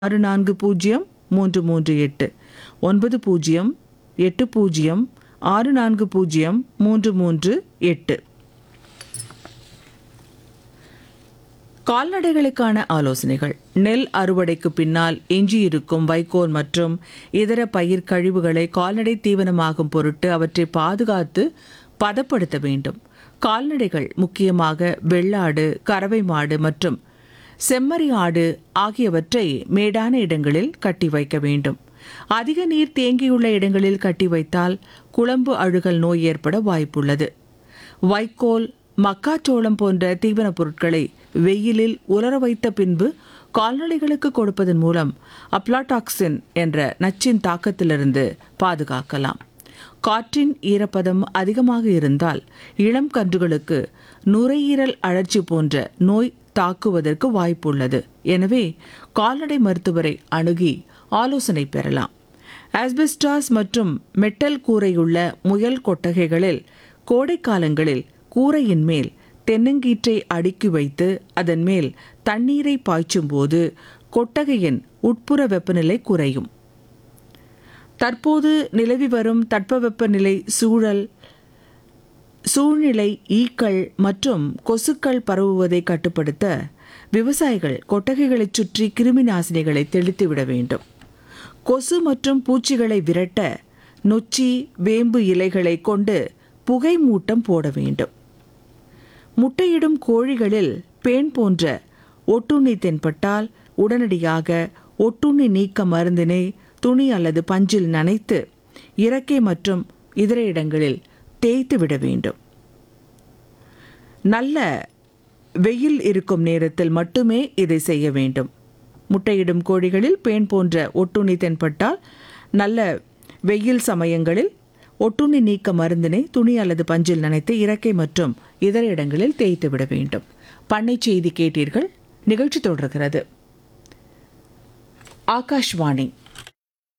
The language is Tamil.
ஆறு நான்கு பூஜ்ஜியம் மூன்று மூன்று எட்டு ஒன்பது பூஜ்ஜியம் எட்டு பூஜ்ஜியம் ஆறு நான்கு பூஜ்ஜியம் மூன்று மூன்று எட்டு கால்நடைகளுக்கான ஆலோசனைகள் நெல் அறுவடைக்கு பின்னால் எஞ்சியிருக்கும் வைக்கோல் மற்றும் இதர பயிர் கழிவுகளை கால்நடை தீவனமாகும் பொருட்டு அவற்றை பாதுகாத்து பதப்படுத்த வேண்டும் கால்நடைகள் முக்கியமாக வெள்ளாடு கறவை மாடு மற்றும் செம்மறி ஆடு ஆகியவற்றை மேடான இடங்களில் கட்டி வைக்க வேண்டும் அதிக நீர் தேங்கியுள்ள இடங்களில் கட்டி வைத்தால் குழம்பு அழுகல் நோய் ஏற்பட வாய்ப்புள்ளது வைக்கோல் மக்காச்சோளம் போன்ற தீவனப் பொருட்களை வெயிலில் உலர வைத்த பின்பு கால்நடைகளுக்கு கொடுப்பதன் மூலம் அப்லாடாக்சின் என்ற நச்சின் தாக்கத்திலிருந்து பாதுகாக்கலாம் காற்றின் ஈரப்பதம் அதிகமாக இருந்தால் இளம் கன்றுகளுக்கு நுரையீரல் அழற்சி போன்ற நோய் தாக்குவதற்கு வாய்ப்புள்ளது எனவே கால்நடை மருத்துவரை அணுகி ஆலோசனை பெறலாம் ஆஸ்பெஸ்டாஸ் மற்றும் மெட்டல் கூரையுள்ள முயல் கொட்டகைகளில் கோடைக்காலங்களில் கூரையின் மேல் தென்னங்கீற்றை அடுக்கி வைத்து அதன் மேல் தண்ணீரை பாய்ச்சும் போது கொட்டகையின் உட்புற வெப்பநிலை குறையும் தற்போது நிலவி வரும் தட்பவெப்பநிலை சூழல் சூழ்நிலை ஈக்கள் மற்றும் கொசுக்கள் பரவுவதை கட்டுப்படுத்த விவசாயிகள் கொட்டகைகளைச் சுற்றி கிருமி நாசினிகளை தெளித்துவிட வேண்டும் கொசு மற்றும் பூச்சிகளை விரட்ட நொச்சி வேம்பு இலைகளை கொண்டு புகை மூட்டம் போட வேண்டும் முட்டையிடும் கோழிகளில் பேன் போன்ற ஒட்டுண்ணி தென்பட்டால் உடனடியாக ஒட்டுண்ணி நீக்க மருந்தினை துணி அல்லது பஞ்சில் நனைத்து இறக்கை மற்றும் இதர இடங்களில் தேய்த்து விட வேண்டும் நல்ல வெயில் இருக்கும் நேரத்தில் மட்டுமே இதை செய்ய வேண்டும் முட்டையிடும் கோழிகளில் பேன் போன்ற ஒட்டுண்ணி தென்பட்டால் நல்ல வெயில் சமயங்களில் ஒட்டுண்ணி நீக்க மருந்தினை துணி அல்லது பஞ்சில் நனைத்து இறக்கை மற்றும் இதர இடங்களில் தேய்த்து விட வேண்டும் பண்ணை செய்தி கேட்டீர்கள் நிகழ்ச்சி தொடர்கிறது ஆகாஷ்வாணி